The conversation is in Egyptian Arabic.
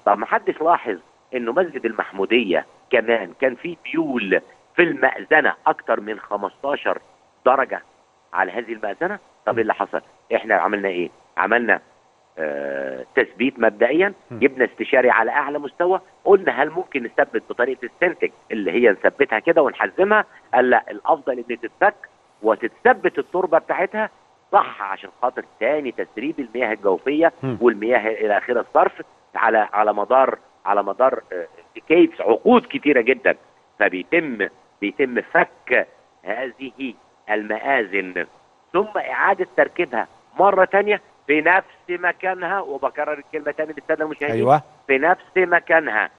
طب ما حدش لاحظ انه مسجد المحموديه كمان كان فيه ديول في المأذنه اكتر من 15 درجه على هذه المأذنه طب ايه اللي حصل احنا عملنا ايه عملنا آه تثبيت مبدئيا م. جبنا استشاري على اعلى مستوى قلنا هل ممكن نثبت بطريقه السنتج اللي هي نثبتها كده ونحزمها قال لا الافضل ان تتفك وتتثبت التربه بتاعتها صح عشان خاطر تاني تسريب المياه الجوفيه م. والمياه الى اخره الصرف على على مدار على مدار كيف عقود كتيره جدا فبيتم بيتم فك هذه المآذن ثم إعادة تركيبها مرة تانية في نفس مكانها وبكرر الكلمة تاني للسادة المشاهدين ايوه في نفس مكانها